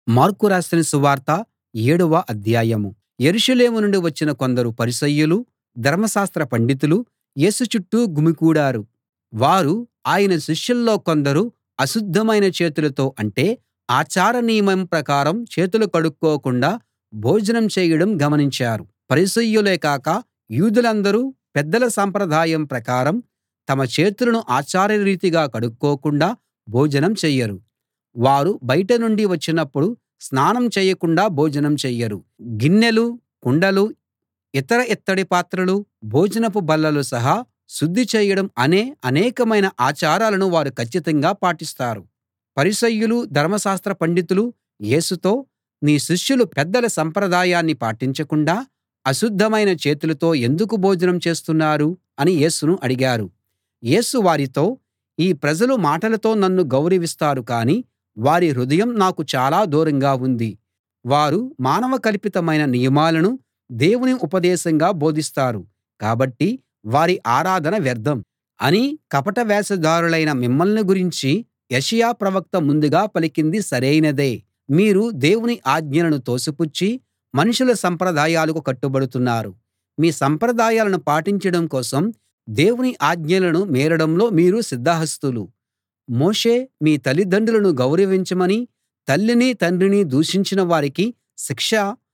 mark రాసిన సువార్త ఏడవ అధ్యాయం యెరూషలేము నుండి వచ్చిన కొందరు పరిసయ్యులు ధర్మశాస్త్ర పండితులు యేసు చుట్టూ గుమికూడారు వారు ఆయన శిష్యుల్లో కొందరు అశుద్ధమైన చేతులతో అంటే ఆచార నియమం ప్రకారం చేతులు కడుక్కోకుండా భోజనం చేయడం గమనించారు పరిసయ్యులే కాక యూదులందరూ పెద్దల సంప్రదాయం ప్రకారం తమ చేతులను ఆచారరీతిగా కడుక్కోకుండా భోజనం చెయ్యరు వారు బయట నుండి వచ్చినప్పుడు స్నానం చేయకుండా భోజనం చెయ్యరు గిన్నెలు కుండలు ఇతర ఇత్తడి పాత్రలు భోజనపు బల్లలు సహా శుద్ధి చేయడం అనే అనేకమైన ఆచారాలను వారు కచ్చితంగా పాటిస్తారు పరిసయ్యులు ధర్మశాస్త్ర పండితులు యేసుతో నీ శిష్యులు పెద్దల సంప్రదాయాన్ని పాటించకుండా అశుద్ధమైన చేతులతో ఎందుకు భోజనం చేస్తున్నారు అని యేసును అడిగారు యేసు వారితో ఈ ప్రజలు మాటలతో నన్ను గౌరవిస్తారు కానీ వారి హృదయం నాకు చాలా దూరంగా ఉంది వారు మానవ కల్పితమైన నియమాలను దేవుని ఉపదేశంగా బోధిస్తారు కాబట్టి వారి ఆరాధన వ్యర్థం అని కపట వేషధారులైన మిమ్మల్ని గురించి యెషయా ప్రవక్త ముందుగా పలికింది సరైనదే మీరు దేవుని ఆజ్ఞలను తోసిపుచ్చి మనుషుల సంప్రదాయాలకు కట్టుబడుతున్నారు మీ సంప్రదాయాలను పాటించడం కోసం దేవుని ఆజ్ఞలను మీరడంలో మీరు సిద్ధహస్తులు మోషే మీ తల్లిదండ్రులను గౌరవించమని తల్లిని తండ్రిని దూషించిన వారికి శిక్ష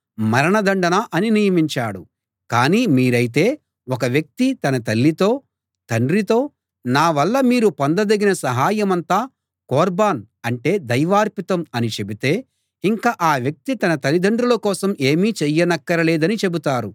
మరణదండన అని నియమించాడు కానీ మీరైతే ఒక వ్యక్తి తన తల్లితో తండ్రితో నా వల్ల మీరు పొందదగిన సహాయమంతా కొర్బాన్ అంటే దైవార్పితం అని చెబితే ఇంక ఆ వ్యక్తి తన తల్లిదండ్రుల కోసం ఏమీ చెయ్యనక్కరలేదని చెబుతారు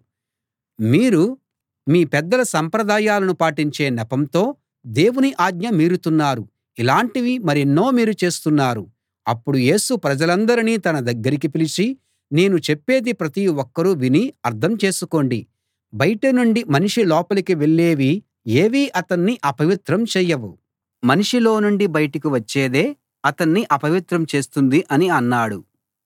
మీరు మీ పెద్దల సంప్రదాయాలను పాటించే నెపంతో దేవుని ఆజ్ఞ మీరుతున్నారు ఇలాంటివి మరెన్నో మీరు చేస్తున్నారు అప్పుడు యేసు ప్రజలందరినీ తన దగ్గరికి పిలిచి నేను చెప్పేది ప్రతి ఒక్కరూ విని అర్థం చేసుకోండి బయట నుండి మనిషి లోపలికి వెళ్ళేవి ఏవీ అతన్ని అపవిత్రం చెయ్యవు మనిషిలో నుండి బయటికి వచ్చేదే అతన్ని అపవిత్రం చేస్తుంది అని అన్నాడు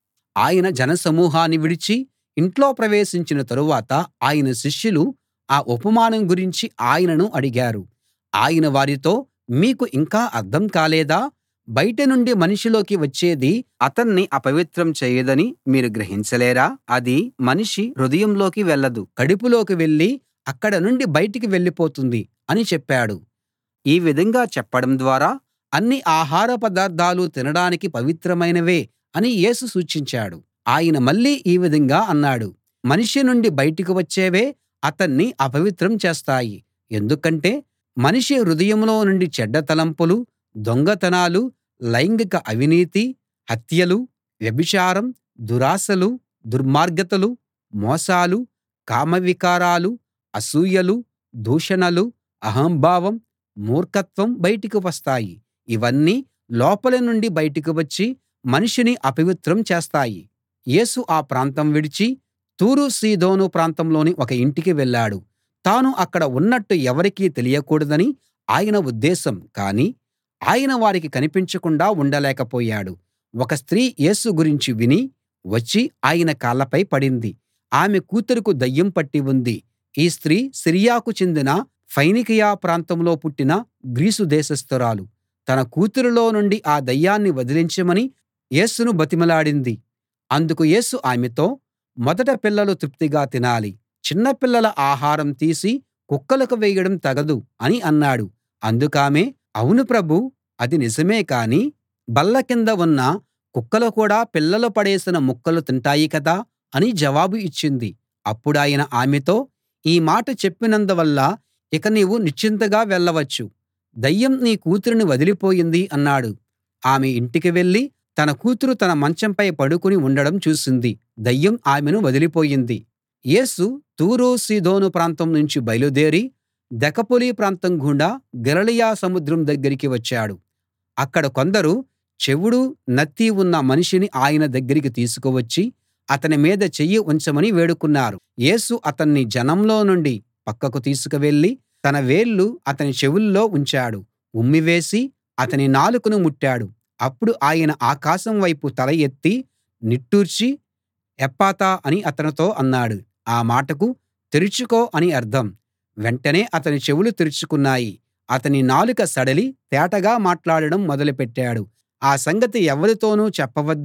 ఆయన జనసమూహాన్ని విడిచి ఇంట్లో ప్రవేశించిన తరువాత ఆయన శిష్యులు ఆ ఉపమానం గురించి ఆయనను అడిగారు ఆయన వారితో మీకు ఇంకా అర్థం కాలేదా బయట నుండి మనిషిలోకి వచ్చేది అతన్ని అపవిత్రం చేయదని మీరు గ్రహించలేరా అది మనిషి హృదయంలోకి వెళ్ళదు కడుపులోకి వెళ్ళి అక్కడ నుండి బయటికి వెళ్ళిపోతుంది అని చెప్పాడు ఈ విధంగా చెప్పడం ద్వారా అన్ని ఆహార పదార్థాలు తినడానికి పవిత్రమైనవే అని యేసు సూచించాడు ఆయన మళ్ళీ ఈ విధంగా అన్నాడు మనిషి నుండి బయటికి వచ్చేవే అతన్ని అపవిత్రం చేస్తాయి ఎందుకంటే మనిషి హృదయంలో నుండి చెడ్డ తలంపులు దొంగతనాలు లైంగిక అవినీతి హత్యలు వ్యభిచారం దురాశలు దుర్మార్గతలు మోసాలు కామవికారాలు అసూయలు దూషణలు అహంభావం మూర్ఖత్వం బయటికి వస్తాయి ఇవన్నీ లోపలి నుండి బయటికి వచ్చి మనిషిని అపవిత్రం చేస్తాయి యేసు ఆ ప్రాంతం విడిచి తూరు సీదోను ప్రాంతంలోని ఒక ఇంటికి వెళ్ళాడు తాను అక్కడ ఉన్నట్టు ఎవరికీ తెలియకూడదని ఆయన ఉద్దేశం కానీ ఆయన వారికి కనిపించకుండా ఉండలేకపోయాడు ఒక స్త్రీ యేసు గురించి విని వచ్చి ఆయన కాళ్ళపై పడింది ఆమె కూతురుకు దయ్యం పట్టి ఉంది ఈ స్త్రీ సిరియాకు చెందిన ఫెనికయ ప్రాంతంలో పుట్టిన గ్రీసు దేశస్థురాలు తన కూతురులో నుండి ఆ దయ్యాన్ని వదిలించమని యేసును బతిమలాడింది అందుకు యేసు ఆమెతో మొదట పిల్లలు తృప్తిగా తినాలి చిన్న పిల్లల ఆహారం తీసి కుక్కలకు వేయడం తగదు అని అన్నాడు అందుకామె అవును ప్రభూ అది నిజమే కానీ బల్ల కింద ఉన్న కుక్కలు కూడా పిల్లలు పడేసిన ముక్కలు తింటాయి కదా అని జవాబు ఇచ్చింది అప్పుడాయన ఆమెతో ఈ మాట చెప్పినందువల్ల ఇక నీవు నిశ్చింతగా వెళ్ళవచ్చు దయ్యం నీ కూతురిని వదిలిపోయింది అన్నాడు ఆమె ఇంటికి వెళ్ళి తన కూతురు తన మంచంపై పడుకుని ఉండడం చూసింది దయ్యం ఆమెను వదిలిపోయింది యేసు తూరు సీదోను ప్రాంతం నుంచి బయలుదేరి దెకపొలి ప్రాంతం గుండా గలిలయ సముద్రం దగ్గరికి వచ్చాడు అక్కడ కొందరు చెవుడు నత్తి ఉన్న మనిషిని ఆయన దగ్గరికి తీసుకువచ్చి అతని మీద చెయ్యి ఉంచమని వేడుకున్నారు యేసు అతన్ని జనంలో నుండి పక్కకు తీసుకువెళ్ళి తన వేళ్ళు అతని చెవుల్లో ఉంచాడు ఉమ్మివేసి అతని నాలుకను ముట్టాడు అప్పుడు ఆయన ఆకాశం వైపు తల ఎత్తి నిట్టూర్చి ఎప్పాతా అని అతనితో అన్నాడు ఆ మాటకు తెరుచుకో అని అర్థం వెంటనే అతని చెవులు తెరుచుకున్నాయి అతని నాలుక సడలి తేటగా మాట్లాడడం మొదలుపెట్టాడు ఆ సంగతి ఎవరితోనూ చెప్పవద్దని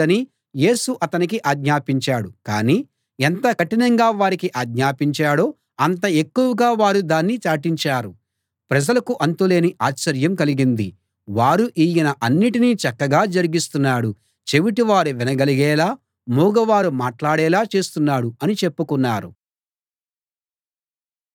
యేసు అతనికి ఆజ్ఞాపించాడు కానీ ఎంత కఠినంగా వారికి ఆజ్ఞాపించాడో అంత ఎక్కువగా వారు దాన్ని చాటించారు ప్రజలకు అంతులేని ఆశ్చర్యం కలిగింది వారు ఈయన అన్నిటినీ చక్కగా జరిగిస్తున్నాడు చెవిటివారు వినగలిగేలా మూగవారు మాట్లాడేలా చేస్తున్నాడు అని చెప్పుకున్నారు